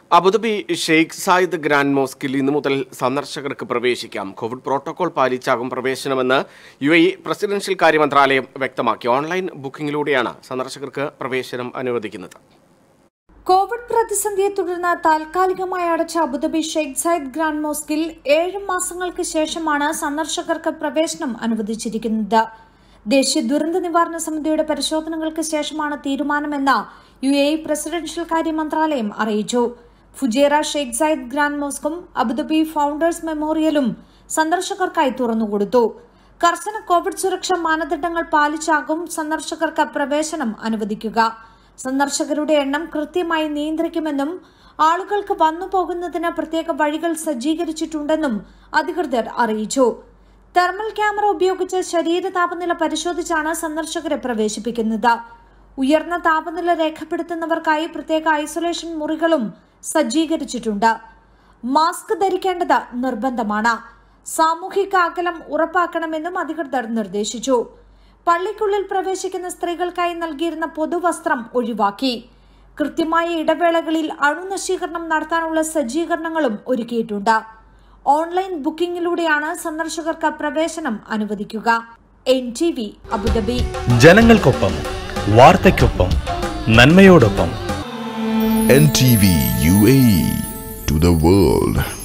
Abu Dhabi Sheikh Zayed grand മോസ്കിൽ ഇന്നു മുതൽ സന്ദർശകർക്ക് പ്രവേശിക്കാം കോവിഡ് പ്രോട്ടോകോൾ പാലിച്ചാകും പ്രവേശനമെന്ന് യു എ പ്രസിഡൻഷ്യൽ കാര്യ മന്ത്രാലയം വ്യക്തമാക്കി ഓൺലൈൻ ബുക്കിംഗിലൂടെയാണ് സന്ദർശകർക്ക് പ്രവേശനം അനുവദിക്കുന്നത് കോവിഡ് പ്രതിസന്ധിയെ തുടർന്ന് താൽക്കാലികമായി അടച്ച അബുദാബി ഷെയ്ഖ് സയ്യിദ് ഗ്രാൻഡ് മോസ്കിൽ ഏഴ് മാസങ്ങൾക്ക് ശേഷമാണ് സന്ദർശകർക്ക് പ്രവേശനം അനുവദിച്ചിരിക്കുന്നത് ദേശീയ ദുരന്ത നിവാരണ സമിതിയുടെ പരിശോധനകൾക്ക് ശേഷമാണ് തീരുമാനമെന്ന് യു എ പ്രസിഡൻഷ്യൽ കാര്യ മന്ത്രാലയം അറിയിച്ചു ഫുജേറ ഷെയ്ഖ് സയ്യിദ് ഗ്രാൻഡ് മോസ്കും അബുദാബി ഫൗണ്ടേഴ്സ് മെമ്മോറിയലും സന്ദർശകർക്കായി തുറന്നുകൊടുത്തു കർശന കോവിഡ് സുരക്ഷാ മാനദണ്ഡങ്ങൾ പാലിച്ചാകും സന്ദർശകർക്ക് പ്രവേശനം അനുവദിക്കുക സന്ദർശകരുടെ എണ്ണം കൃത്യമായി നിയന്ത്രിക്കുമെന്നും ആളുകൾക്ക് വന്നു പോകുന്നതിന് പ്രത്യേക വഴികൾ സജ്ജീകരിച്ചിട്ടുണ്ടെന്നും അധികൃതർ അറിയിച്ചു തെർമൽ ക്യാമറ ഉപയോഗിച്ച് ശരീര താപനില പരിശോധിച്ചാണ് സന്ദർശകരെ പ്രവേശിപ്പിക്കുന്നത് ഉയർന്ന താപനില രേഖപ്പെടുത്തുന്നവർക്കായി പ്രത്യേക ഐസൊലേഷൻ മുറികളും സജ്ജീകരിച്ചിട്ടുണ്ട് മാസ്ക് ധരിക്കേണ്ടത് നിർബന്ധമാണ് സാമൂഹിക അകലം ഉറപ്പാക്കണമെന്നും അധികൃതർ നിർദ്ദേശിച്ചു പള്ളിക്കുള്ളിൽ പ്രവേശിക്കുന്ന സ്ത്രീകൾക്കായി നൽകിയിരുന്ന പൊതുവസ്ത്രം ഒഴിവാക്കി കൃത്യമായ ഇടവേളകളിൽ അണുനശീകരണം നടത്താനുള്ള സജ്ജീകരണങ്ങളും ഒരുക്കിയിട്ടുണ്ട് ഓൺലൈൻ ബുക്കിംഗിലൂടെയാണ് സന്ദർശകർക്ക് പ്രവേശനം അനുവദിക്കുക എൻ ടി വി അബുദാബി ജനങ്ങൾക്കൊപ്പം വാർത്തയ്ക്കൊപ്പം നന്മയോടൊപ്പം NTV UAE to the world.